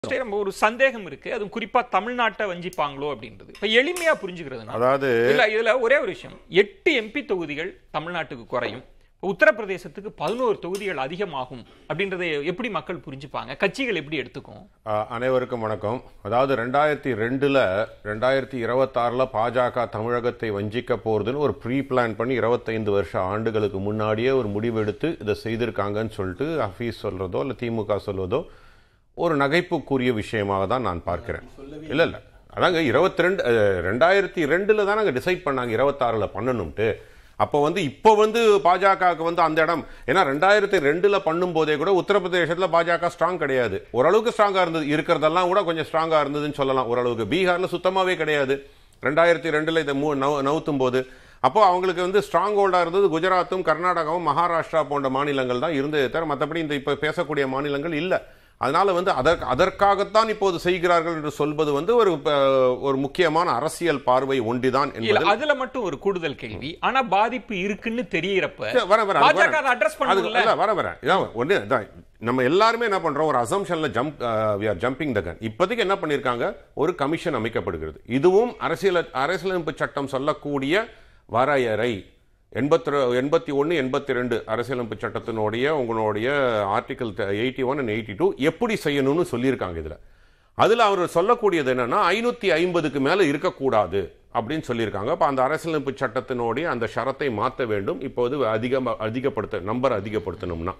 சரி, நம்ம ஒரு சந்தேகம் இருக்கு அதுவும் குறிப்பா தமிழ்நாட்டை வஞ்சிப்பாங்களோ அப்படின்றது இப்ப எளிமையா புரிஞ்சுக்கிறது அதாவது இல்ல இதுல ஒரே ஒரு விஷயம் எட்டு எம்பி தொகுதிகள் தமிழ்நாட்டுக்கு குறையும் உத்தரப்பிரதேசத்துக்கு பதினோரு தொகுதிகள் அதிகமாகும் அப்படின்றதை எப்படி மக்கள் புரிஞ்சுப்பாங்க கட்சிகள் எப்படி எடுத்துக்கும் அஹ், அனைவருக்கும் வணக்கம் அதாவது ரெண்டாயிரத்தி ரெண்டுல ரெண்டாயிரத்தி இருபத்தாறுல பாஜக தமிழகத்தை வஞ்சிக்க போறதுன்னு ஒரு ப்ரீ பிளான் பண்ணி இருபத்தைந்து வருஷ ஆண்டுகளுக்கு முன்னாடியே ஒரு முடிவெடுத்து இதை செய்திருக்காங்கன்னு சொல்லிட்டு ஹஃபீஸ் சொல்றதோ இல்லை திமுக சொல்வதோ ஒரு நகைப்புக்குரிய விஷயமாக தான் நான் பார்க்கிறேன் இல்ல இல்ல அதாங்க இருபத்தி ரெண்டு ரெண்டாயிரத்தி ரெண்டுல தான் நாங்கள் டிசைட் பண்ணாங்க இருபத்தாறுல பண்ணணும்ட்டு அப்போ வந்து இப்போ வந்து பாஜகவுக்கு வந்து அந்த இடம் ஏன்னா ரெண்டாயிரத்தி ரெண்டுல பண்ணும்போதே கூட உத்தரப்பிரதேசத்துல பாஜக ஸ்ட்ராங் கிடையாது ஓரளவுக்கு ஸ்ட்ராங்கா இருந்தது இருக்கிறதெல்லாம் கூட கொஞ்சம் ஸ்ட்ராங்கா இருந்ததுன்னு சொல்லலாம் ஓரளவுக்கு பீகார்ல சுத்தமாவே கிடையாது ரெண்டாயிரத்தி ரெண்டுல இதை மூ- நவு- நவுத்தும் போது அப்போ அவங்களுக்கு வந்து ஸ்ட்ராங் ஹோல்டா இருந்தது குஜராத்தும் கர்நாடகாவும் மகாராஷ்டிரா போன்ற மாநிலங்கள் தான் இருந்ததே தவிர மற்றபடி இந்த இப்போ பேசக்கூடிய மாநிலங்கள் இல்லை அதனால வந்து அதற்கு அதற்காகத்தான் இப்போது செய்கிறார்கள் என்று சொல்வது வந்து ஒரு அஹ், ஒரு முக்கியமான அரசியல் பார்வை ஒன்றிதான் இல்ல என்பது அதுல மட்டும் ஒரு கூடுதல் கேள்வி ஆனா பாதிப்பு இருக்குன்னு தெரியறப்ப சரி, வரேன், வரேன், அது பாஜக வரேன். அதை அட்ரஸ் அது பண்ணல இல்ல, வரேன், வரேன். இதான் ஒண்ணு, இதான். நம்ம எல்லாருமே என்ன பண்றோம் ஒரு அசம்ஷன்ல jump we are jumping the gun இப்போதைக்கு என்ன பண்ணிருக்காங்க ஒரு கமிஷன் அமைக்கப்படுகிறது இதுவும் அரசியல் அரசியலமைப்பு சட்டம் சொல்லக்கூடிய வரையறை எண்பத்தி எண்பத்தி ஒன்று எண்பத்தி ரெண்டு அரசியலமைப்பு சட்டத்தினுடைய உங்களுடைய article eighty one and eighty two எப்படி செய்யணும்னு சொல்லியிருக்காங்க இதுல அதுல அவர் சொல்லக்கூடியது என்னன்னா ஐநூத்தி ஐம்பதுக்கு மேல இருக்கக்கூடாது அப்படின்னு சொல்லியிருக்காங்க அப்ப அந்த அரசியலமைப்பு சட்டத்தினுடைய அந்த ஷரத்தை மாற்ற வேண்டும் இப்போது அதிகம் அதிகப்படுத்த நம்பர் அதிகப்படுத்தணும்னா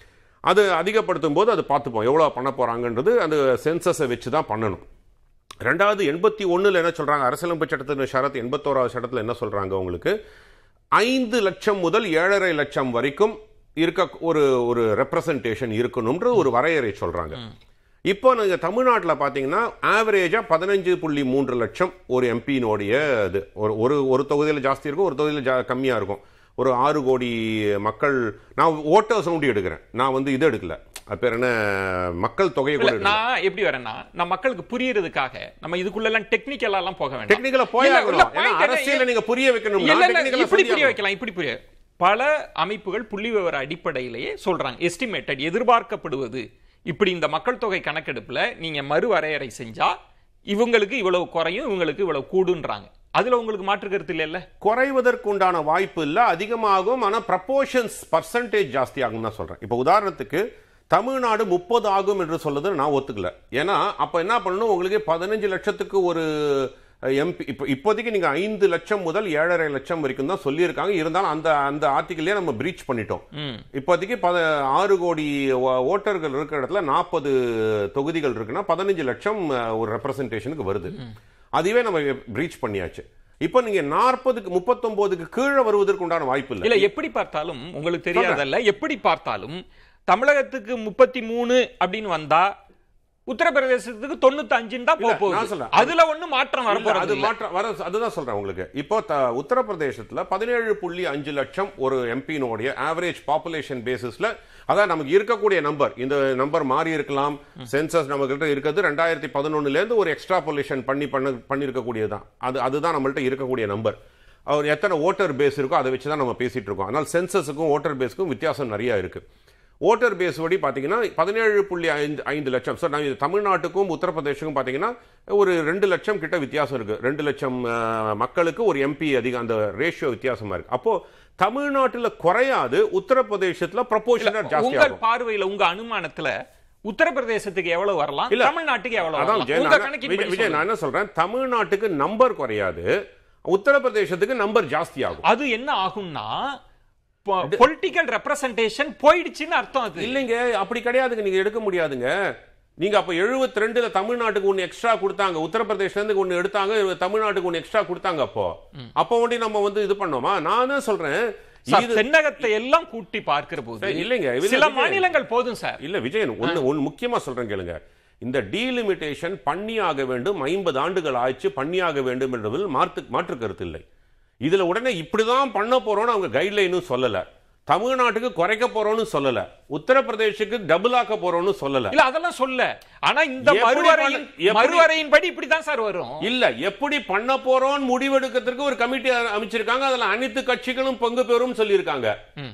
அது அதிகப்படுத்தும் போது அது பார்த்துப்போம் எவ்வளோ பண்ண போறாங்கன்றது அந்த சென்சஸை வச்சு தான் பண்ணணும் ரெண்டாவது எண்பத்தி ஒண்ணுல என்ன சொல்றாங்க அரசியலமைப்பு சட்டத்தின் ஷரத் எண்பத்தோராவது சட்டத்தில் என்ன சொல்றாங்க உங்களுக்கு ஐந்து லட்சம் முதல் ஏழரை லட்சம் வரைக்கும் இருக்க ஒரு ஒரு ரெப்ரசன்டேஷன் இருக்கணும்ன்ற ஒரு வரையறை சொல்றாங்க இப்போ நீங்க தமிழ்நாட்டில் பார்த்தீங்கன்னா ஆவரேஜா பதினஞ்சு புள்ளி மூன்று லட்சம் ஒரு எம்பியினுடைய இது ஒரு ஒரு ஒரு தொகுதியில் ஜாஸ்தி இருக்கும் ஒரு தொகுதியில் ஜா கம்மியா இருக்கும் ஒரு ஆறு கோடி மக்கள் நான் ஓட்டர்ஸ் ஒண்டி எடுக்கிறேன் நான் வந்து இது எடுக்கல அது பேர் என்ன மக்கள் தொகையை கூட இல்ல எடுக்கல நான் எப்படி வரேன்னா நான் மக்களுக்கு புரியறதுக்காக நம்ம இதுக்குள்ள எல்லாம் டெக்னிக்கலா எல்லாம் போக வேண்டாம் டெக்னிக்கலா இல்ல, போயாகணும் இல்ல, ஏன்னா point என்ன? அரசியலை நீங்க புரிய வைக்கணும்னா இல்ல, இல்ல, technical ஆ இப்படி புரிய சொல்லியாகணும். வைக்கலாம் இப்படி புரிய பல அமைப்புகள் புள்ளி விவர அடிப்படையிலேயே சொல்றாங்க எஸ்டிமேட்டட் எதிர்பார்க்கப்படுவது இப்படி இந்த மக்கள் தொகை கணக்கெடுப்புல நீங்க மறுவரையறை செஞ்சா இவங்களுக்கு இவ்வளவு குறையும் இவங்களுக்கு இவ்வளவு கூடுன்றாங்க அதுல உங்களுக்கு மாற்று கருத்து இல்லைல்ல குறைவதற்குண்டான வாய்ப்பு இல்ல அதிகமாகும் ஆனா ப்ரப்போர்ஷன்ஸ் பர்சன்டேஜ் ஜாஸ்தி ஆகும் தான் சொல்றேன் இப்போ உதாரணத்துக்கு தமிழ்நாடு முப்பது ஆகும் என்று சொல்லுது நான் ஒத்துக்கல ஏன்னா அப்ப என்ன பண்ணணும் உங்களுக்கு பதினஞ்சு லட்சத்துக்கு ஒரு எம்பி இப்போ இப்போதைக்கு நீங்க ஐந்து லட்சம் முதல் ஏழரை லட்சம் வரைக்கும் தான் சொல்லியிருக்காங்க இருந்தாலும் அந்த அந்த ஆர்டிகிளே நம்ம பிரீச் பண்ணிட்டோம் இப்போதைக்கு பத ஆறு கோடி ஓ- ஓட்டர்கள் இருக்கிற இடத்துல நாற்பது தொகுதிகள் இருக்குன்னா பதினஞ்சு லட்சம் அஹ், ஒரு ரெப்ரசன்டேஷனுக்கு வருது அதுவே நம்ம பிரீச் பண்ணியாச்சு இப்போ நீங்க நாற்பதுக்கு முப்பத்தொன்பதுக்கு கீழே வருவதற்கு உண்டான வாய்ப்பு இல்லை இல்ல எப்படி பார்த்தாலும் உங்களுக்கு தெரியாதல்ல எப்படி பார்த்தாலும் தமிழகத்துக்கு முப்பத்தி மூணு அப்படின்னு வந்தா உத்தரப்பிரதேசத்துக்கு தொண்ணூத்தி அஞ்சுன்னு தான் போக இல்ல, நான் போகுது சொல்றேன். அதுல ஒண்ணும் மாற்றம் இல்ல, வரப்போறது அது இல்ல. மாற்றம் வர அதுதான் சொல்றேன் உங்களுக்கு இப்போ த- உத்தரப்பிரதேசத்துல பதினேழு புள்ளி அஞ்சு லட்சம் ஒரு எம்பியினுடைய ஆவரேஜ் பாப்புலேஷன் பேசிஸ்ல அதான் நமக்கு இருக்கக்கூடிய நம்பர் இந்த நம்பர் மாறி இருக்கலாம் சென்சஸ் நம்ம கிட்ட இருக்கிறது ரெண்டாயிரத்தி பதினொன்னுல இருந்து ஒரு எக்ஸ்ட்ராபுலேஷன் பண்ணி பண்ண பண்ணிருக்கக்கூடியதுதான் அது அதுதான் நம்மள்ட்ட இருக்கக்கூடிய நம்பர் அவர் எத்தனை ஓட்டர் பேஸ் இருக்கோ அதை வச்சு தான் நம்ம பேசிட்டு இருக்கோம் அதனால் சென்சஸுக்கும் ஓட்டர் பேஸுக்கும் வித்தியாசம் நிறைய இருக்கு ஓட்டர் பேஸ் படி பார்த்தீங்கன்னா பதினேழு புள்ளி ஐந்து ஐந்து லட்சம் சார் நான் இது தமிழ்நாட்டுக்கும் உத்தரப்பிரதேசத்துக்கும் பார்த்தீங்கன்னா ஒரு ரெண்டு லட்சம் கிட்ட வித்தியாசம் இருக்கு ரெண்டு லட்சம் அஹ், மக்களுக்கு ஒரு எம்பி அதிகம் அந்த ரேஷியோ வித்தியாசமா இருக்கு அப்போ தமிழ்நாட்டில் குறையாது உத்தரப்பிரதேசத்துல ப்ரொபோஷனா ஜாஸ்தி உங்கள் ஆகும் பார்வையில உங்க அனுமானத்துல உத்தரப்பிரதேசத்துக்கு எவ்வளவு வரலாம் இல்ல. தமிழ்நாட்டுக்கு எவ்வளவு அதான் வரலாம் விஜய், உங்க நான் கணக்கின் விஜய், படி விஜய் நான் சொல்லுங்க. என்ன சொல்றேன் தமிழ்நாட்டுக்கு நம்பர் குறையாது உத்தரப்பிரதேசத்துக்கு நம்பர் ஜாஸ்தி ஆகும் அது என்ன ஆகும்னா பொலிட்டிக்கல் ரெப்ரசன்டேஷன் போயிடுச்சுன்னு அர்த்தம் அது இல்லைங்க அப்படி கிடையாதுங்க நீங்க எடுக்க முடியாதுங்க நீங்க அப்ப 72 ரெண்டுல தமிழ்நாட்டுக்கு ஒன்னு எக்ஸ்ட்ரா கொடுத்தாங்க உத்தரப்பிரதேஷ்ல இருந்து ஒன்னு எடுத்தாங்க தமிழ்நாட்டுக்கு ஒன்னு எக்ஸ்ட்ரா கொடுத்தாங்க அப்போ அப்போ ஒண்டி நம்ம வந்து இது பண்ணோமா நான் தான் சொல்றேன் சார், இது தென்னகத்தை எல்லாம் கூட்டி பார்க்கிற போது சார், இல்லைங்க, இல்ல, சில விஜய். மாநிலங்கள் போதும் சார் இல்ல விஜயன் ஒன்னு ஒன்னு முக்கியமா சொல்றேன் கேளுங்க இந்த டீலிமிட்டேஷன் பண்ணியாக வேண்டும் ஐம்பது ஆண்டுகள் ஆயிடுச்சு பண்ணியாக வேண்டும் என்பதில் மாற்று மாற்று கருத்து இல்லை இதுல உடனே இப்படிதான் பண்ண போறோம்னு அவங்க கைட்லைனும் சொல்லல தமிழ்நாட்டுக்கு குறைக்க போறோம்னு சொல்லல உத்தரப்பிரதேசுக்கு டபுள் ஆக்க போறோம்னு சொல்லல இல்ல அதெல்லாம் சொல்ல ஆனா இந்த எப்படி மறுவரையின் பண்ண- எப்படி- மறுவரையின் படி இப்படிதான் சார் வரும் இல்ல எப்படி பண்ண போறோம்னு முடிவெடுக்கிறதுக்கு ஒரு கமிட்டி அமைச்சிருக்காங்க அதுல அனைத்து கட்சிகளும் பங்கு பெறும் சொல்லியிருக்காங்க ம்.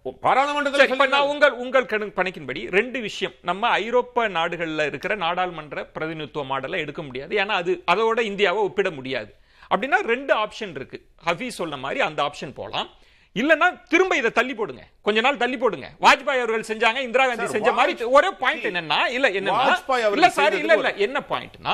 பாராளுமன்றத்தில் சரி, இப்ப நான் உங்கள் உங்கள் கணக்கு பணிக்கின்படி ரெண்டு விஷயம் நம்ம ஐரோப்பா நாடுகள்ல இருக்கிற நாடாளுமன்ற பிரதிநிதித்துவ மாடலை எடுக்க முடியாது ஏன்னா அது அதோட இந்தியாவை ஒப்பிட முடியாது அப்படின்னா ரெண்டு ஆப்ஷன் இருக்கு ஹஃபீஸ் சொன்ன மாதிரி அந்த ஆப்ஷன் போலாம் இல்லனா திரும்ப இதை தள்ளி போடுங்க கொஞ்ச நாள் தள்ளி போடுங்க வாஜ்பாய் அவர்கள் செஞ்சாங்க இந்திரா காந்தி சார், செஞ்ச மாதிரி வாஜ்- ஒரே பாயிண்ட் என்னன்னா இல்ல என்னன்னா வாஜ்பாய் அவர்கள் இல்ல சார் செய்தது இல்ல இல்ல என்ன பாயிண்ட்னா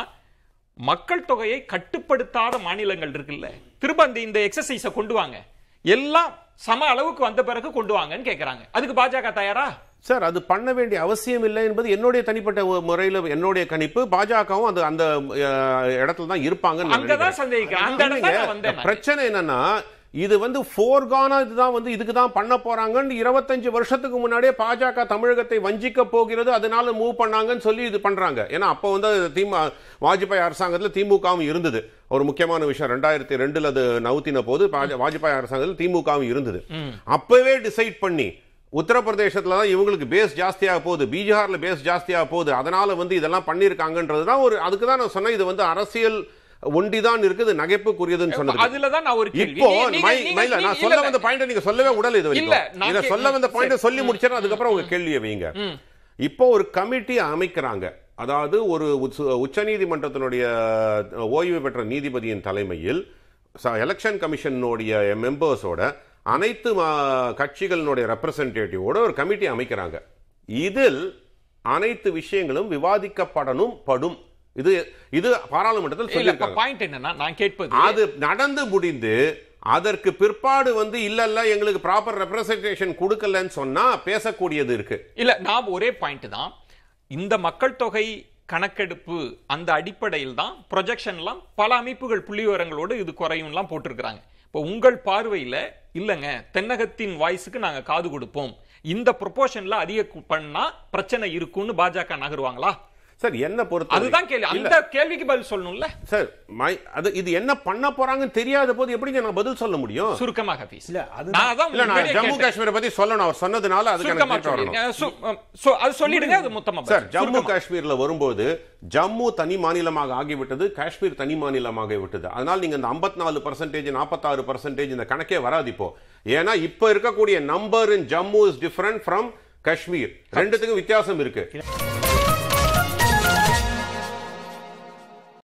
மக்கள் தொகையை கட்டுப்படுத்தாத மாநிலங்கள் இருக்குல்ல திரும்ப அந்த இந்த எக்ஸசைஸ கொண்டு வாங்க எல்லாம் சம அளவுக்கு வந்த பிறகு கொண்டு வாங்கன்னு கேக்குறாங்க அதுக்கு பாஜக தயாரா சார் அது பண்ண வேண்டிய அவசியம் இல்லை என்பது என்னுடைய தனிப்பட்ட ஒரு முறையில என்னுடைய கணிப்பு பாஜகவும் அந்த அந்த அஹ், இடத்துல தான் இருப்பாங்கன்னு நான் அங்கதான் நினைக்கிறேன். சந்தேகிக்கிறேன் அந்த இடத்துல இல்லைங்க, நான் வந்தேன் நான். பிரச்சனை என்னன்னா இது வந்து ஃபோர்கான இதுதான் வந்து இதுக்கு தான் பண்ண போறாங்கன்னு இருபத்தஞ்சு வருஷத்துக்கு முன்னாடியே பாஜக தமிழகத்தை வஞ்சிக்க போகிறது அதனால மூவ் பண்ணாங்கன்னு சொல்லி இது பண்றாங்க ஏன்னா அப்போ வந்து திமுக வாஜ்பாய் அரசாங்கத்தில் திமுகவும் இருந்தது ஒரு முக்கியமான விஷயம் ரெண்டாயிரத்தி ரெண்டுல அது நவுத்தின போது பாஜ- வாஜ்பாய் அரசாங்கத்தில் திமுகவும் இருந்தது அப்பவே டிசைட் பண்ணி உத்தரப்பிரதேசத்துல தான் இவங்களுக்கு பேஸ் ஜாஸ்தியாக போகுது பீகார்ல பேஸ் ஜாஸ்தியாக போகுது அதனால வந்து இதெல்லாம் பண்ணியிருக்காங்கன்றது தான் ஒரு அதுக்கு தான் நான் சொன்னேன் இது வந்து அரசியல் ஒண்டிதான் இருக்குது நகைப்புக்குரியதுன்னு சொன்னது அதுலதான் நான் ஒரு கேள்வி இப்போ நீங்க- நீங்க- மை- நீங்க- மைல, நான் நீங்க- சொல்ல இல்ல, வந்த பாயிண்ட் நீங்க சொல்லவே உடல் இது இல்ல, வரைக்கும் நான் இத கே- சொல்ல வந்த பாயிண்ட் சரி. சொல்லி முடிச்சேன் அதுக்கப்புறம் உங்க கேள்வியை வைங்க இப்போ ஒரு கமிட்டி அமைக்கிறாங்க அதாவது ஒரு உச்ச- உச்சநீதிமன்றத்தினுடைய அஹ், ஓய்வு பெற்ற நீதிபதியின் தலைமையில் எலெக்ஷன் கமிஷனுடைய மெம்பர்ஸோட அனைத்து ம- கட்சிகளினுடைய ரெப்ரசன்டேட்டிவோட ஒரு கமிட்டி அமைக்கிறாங்க இதில் அனைத்து விஷயங்களும் விவாதிக்கப்படணும் படும் இது இது பாராளுமன்றத்தில் இல்ல இப்ப சொல்லியிருக்காங்க பாயிண்ட் என்னன்னா நான் கேட்பது அது நடந்து முடிந்து அதற்கு பிற்பாடு வந்து இல்ல இல்ல எங்களுக்கு ப்ராப்பர் ரெப்ரசன்டேஷன் கொடுக்கலன்னு சொன்னா பேசக்கூடியது இருக்கு இல்ல நான் ஒரே பாயிண்ட் தான் இந்த மக்கள் தொகை கணக்கெடுப்பு அந்த அடிப்படையில் தான் ப்ரொஜெக்ஷன்லாம் பல அமைப்புகள் புள்ளி விவரங்களோடு இது குறையும்லாம் போட்டிருக்கிறாங்க இப்போ உங்கள் பார்வையில இல்லைங்க தென்னகத்தின் வாய்ஸுக்கு நாங்க காது கொடுப்போம் இந்த ப்ரொபோஷன்ல அதிக கு- பண்ணா பிரச்சனை இருக்கும்னு பாஜக நகருவாங்களா சார் என்ன பொறுத்த அதுதான் கேள்வி அந்த கேள்விக்கு பதில் சொல்லணும்ல சார் மை- அது இது என்ன பண்ண போறாங்கன்னு தெரியாத போது எப்படிங்க நான் பதில் சொல்ல முடியும் சுருக்கமாக ஹபீஸ் இல்ல, அது- நான் அதான் இல்ல நான் முன்னாடியே ஜம்மு கேட்டேன். காஷ்மீரை பத்தி சொல்லணும் அவர் சொன்னதுனால அதுக்கு எனக்கு சுருக்கமா கேட்டு வரணும் சொல்லிடுங்க. சு- அம், சு- அது சொல்லிடுங்க அது மொத்தமா சார் பதில். ஜம்மு சுருக்கமா. காஷ்மீர்ல வரும்போது ஜம்மு தனி மாநிலமாக ஆகிவிட்டது காஷ்மீர் தனி மாநிலமாக விட்டது அதனால நீங்க இந்த 54% நாலு பர்சன்டேஜ் நாற்பத்தாறு பர்சன்டேஜ் இந்த கணக்கே வராது இப்போ ஏன்னா இப்ப இருக்கக்கூடிய number in Jammu is different from Kashmir ரெண்டுத்துக்கும் வித்தியாசம் இருக்கு